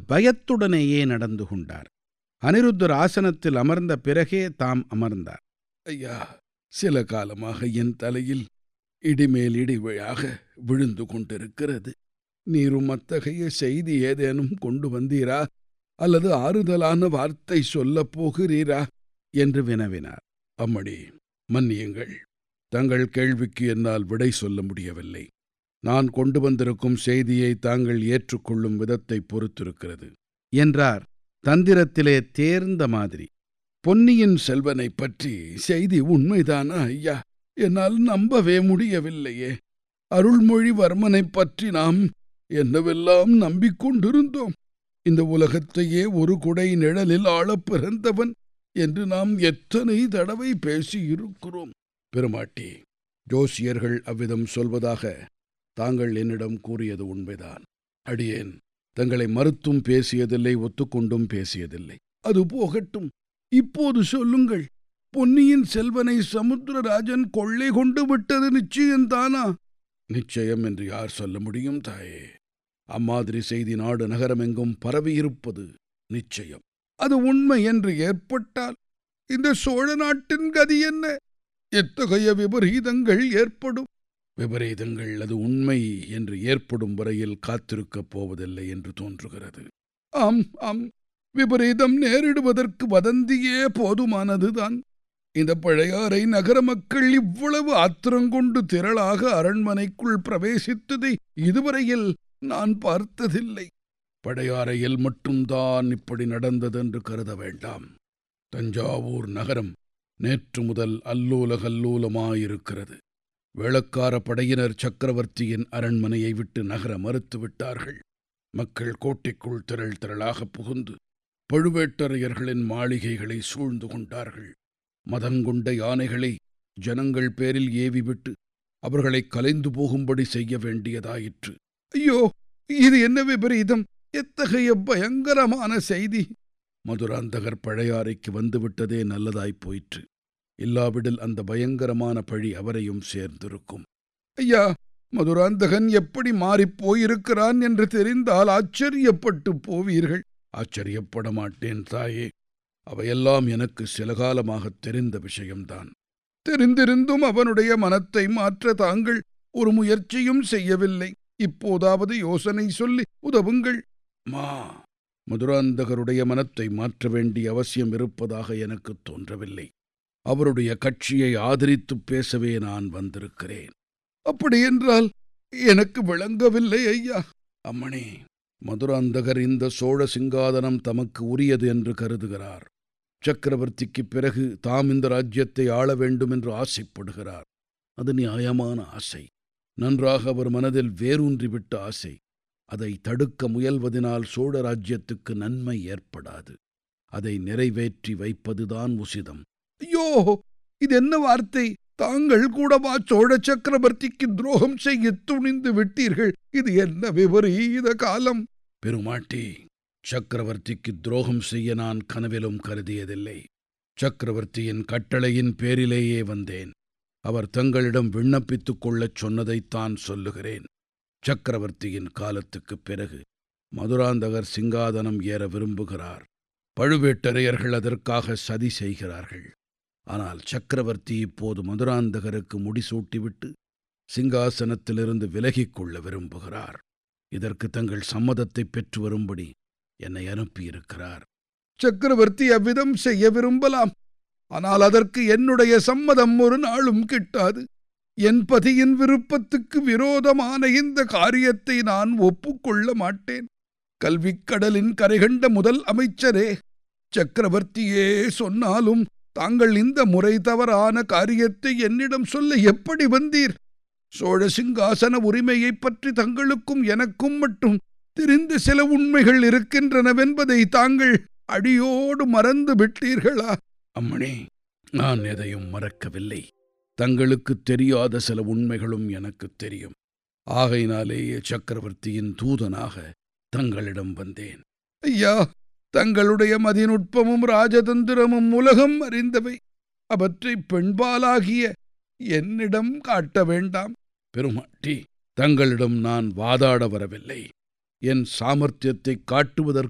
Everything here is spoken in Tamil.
பயத்துடனேயே நடந்து கொண்டார் அனிருத்தர் ஆசனத்தில் அமர்ந்த பிறகே தாம் அமர்ந்தார் ஐயா சில காலமாக என் தலையில் இடிமேல் இடிவிழாக விழுந்து கொண்டிருக்கிறது நீரும் அத்தகைய செய்தி ஏதேனும் கொண்டு வந்தீரா அல்லது ஆறுதலான வார்த்தை சொல்லப் போகிறீரா என்று வினவினார் அம்மணி மன்னியுங்கள் தங்கள் கேள்விக்கு என்னால் விடை சொல்ல முடியவில்லை நான் கொண்டு வந்திருக்கும் செய்தியை தாங்கள் ஏற்றுக்கொள்ளும் விதத்தை பொறுத்திருக்கிறது என்றார் தந்திரத்திலே தேர்ந்த மாதிரி பொன்னியின் செல்வனைப் பற்றி செய்தி உண்மைதானா ஐயா என்னால் நம்பவே முடியவில்லையே அருள்மொழிவர்மனைப் பற்றி நாம் என்னவெல்லாம் நம்பிக்கொண்டிருந்தோம் இந்த உலகத்தையே ஒரு குடை நிழலில் ஆளப் பிறந்தவன் என்று நாம் எத்தனை தடவை பேசியிருக்கிறோம் பெருமாட்டி ஜோசியர்கள் அவ்விதம் சொல்வதாக தாங்கள் என்னிடம் கூறியது உண்மைதான் அடியேன் தங்களை மறுத்தும் பேசியதில்லை ஒத்துக்கொண்டும் பேசியதில்லை அது போகட்டும் இப்போது சொல்லுங்கள் பொன்னியின் செல்வனை சமுத்திரராஜன் கொள்ளை கொண்டு விட்டது நிச்சயம்தானா நிச்சயம் என்று யார் சொல்ல முடியும் தாயே அம்மாதிரி செய்தி நாடு நகரமெங்கும் பரவியிருப்பது நிச்சயம் அது உண்மை என்று ஏற்பட்டால் இந்த சோழ நாட்டின் கதி என்ன எத்தகைய விபரீதங்கள் ஏற்படும் விபரீதங்கள் அது உண்மை என்று ஏற்படும் வரையில் காத்திருக்கப் போவதில்லை என்று தோன்றுகிறது ஆம் ஆம் விபரீதம் நேரிடுவதற்கு வதந்தியே போதுமானதுதான் இந்த பழையாறை நகர மக்கள் இவ்வளவு ஆத்திரங்கொண்டு திரளாக அரண்மனைக்குள் பிரவேசித்ததை இதுவரையில் நான் பார்த்ததில்லை பழையாறையில் மட்டும்தான் இப்படி நடந்ததென்று கருத வேண்டாம் தஞ்சாவூர் நகரம் நேற்று முதல் அல்லூல கல்லூலமாயிருக்கிறது வேளக்கார படையினர் சக்கரவர்த்தியின் அரண்மனையை விட்டு நகர மறுத்து விட்டார்கள் மக்கள் கோட்டைக்குள் திரள் திரளாக புகுந்து பழுவேட்டரையர்களின் மாளிகைகளை சூழ்ந்து கொண்டார்கள் மதங்கொண்ட யானைகளை ஜனங்கள் பேரில் ஏவிவிட்டு அவர்களை கலைந்து போகும்படி செய்ய வேண்டியதாயிற்று ஐயோ இது என்ன விபரீதம் எத்தகைய பயங்கரமான செய்தி மதுராந்தகர் பழையாறைக்கு வந்துவிட்டதே நல்லதாய்ப் போயிற்று இல்லாவிடில் அந்த பயங்கரமான பழி அவரையும் சேர்ந்திருக்கும் ஐயா மதுராந்தகன் எப்படி மாறிப் போயிருக்கிறான் என்று தெரிந்தால் ஆச்சரியப்பட்டு போவீர்கள் ஆச்சரியப்பட மாட்டேன் தாயே அவையெல்லாம் எனக்கு சில காலமாகத் தெரிந்த விஷயம்தான் தெரிந்திருந்தும் அவனுடைய மனத்தை மாற்ற தாங்கள் ஒரு முயற்சியும் செய்யவில்லை இப்போதாவது யோசனை சொல்லி உதவுங்கள் மா மதுராந்தகருடைய மனத்தை மாற்ற வேண்டிய அவசியம் இருப்பதாக எனக்கு தோன்றவில்லை அவருடைய கட்சியை ஆதரித்துப் பேசவே நான் வந்திருக்கிறேன் அப்படியென்றால் எனக்கு விளங்கவில்லை ஐயா அம்மணி மதுராந்தகர் இந்த சோழ சிங்காதனம் தமக்கு உரியது என்று கருதுகிறார் சக்கரவர்த்திக்குப் பிறகு தாம் இந்த ராஜ்யத்தை ஆள வேண்டும் என்று ஆசைப்படுகிறார் அது நியாயமான ஆசை நன்றாக அவர் மனதில் வேரூன்றிவிட்ட ஆசை அதை தடுக்க முயல்வதனால் சோழ ராஜ்யத்துக்கு நன்மை ஏற்படாது அதை நிறைவேற்றி வைப்பதுதான் உசிதம் ஐயோ இது என்ன வார்த்தை தாங்கள் கூடவா சோழ சக்கரவர்த்திக்கு துரோகம் செய்ய துணிந்து விட்டீர்கள் இது என்ன விபரீத காலம் பெருமாட்டி சக்கரவர்த்திக்கு துரோகம் செய்ய நான் கனவிலும் கருதியதில்லை சக்கரவர்த்தியின் கட்டளையின் பேரிலேயே வந்தேன் அவர் தங்களிடம் விண்ணப்பித்துக் கொள்ளச் சொன்னதைத்தான் சொல்லுகிறேன் சக்கரவர்த்தியின் காலத்துக்குப் பிறகு மதுராந்தகர் சிங்காதனம் ஏற விரும்புகிறார் பழுவேட்டரையர்கள் அதற்காக சதி செய்கிறார்கள் ஆனால் சக்கரவர்த்தி இப்போது மதுராந்தகருக்கு முடிசூட்டிவிட்டு சிங்காசனத்திலிருந்து விலகிக் கொள்ள விரும்புகிறார் இதற்கு தங்கள் சம்மதத்தை பெற்று வரும்படி என்னை அனுப்பியிருக்கிறார் சக்கரவர்த்தி அவ்விதம் செய்ய விரும்பலாம் ஆனால் அதற்கு என்னுடைய சம்மதம் ஒரு நாளும் கிட்டாது என் பதியின் விருப்பத்துக்கு விரோதமான இந்த காரியத்தை நான் ஒப்புக்கொள்ள மாட்டேன் கல்விக் கடலின் கரைகண்ட முதல் அமைச்சரே சக்கரவர்த்தியே சொன்னாலும் தாங்கள் இந்த முறை தவறான காரியத்தை என்னிடம் சொல்ல எப்படி வந்தீர் சோழ சிங்காசன உரிமையைப் பற்றி தங்களுக்கும் எனக்கும் மட்டும் தெரிந்த சில உண்மைகள் இருக்கின்றனவென்பதை தாங்கள் அடியோடு மறந்து விட்டீர்களா அம்மணி நான் எதையும் மறக்கவில்லை தங்களுக்குத் தெரியாத சில உண்மைகளும் எனக்குத் தெரியும் ஆகையினாலேயே சக்கரவர்த்தியின் தூதனாக தங்களிடம் வந்தேன் ஐயா தங்களுடைய மதிநுட்பமும் ராஜதந்திரமும் உலகம் அறிந்தவை அவற்றை பெண்பாலாகிய என்னிடம் காட்ட வேண்டாம் பெருமாட்டி தங்களிடம் நான் வாதாட வரவில்லை என் சாமர்த்தியத்தை காட்டுவதற்கு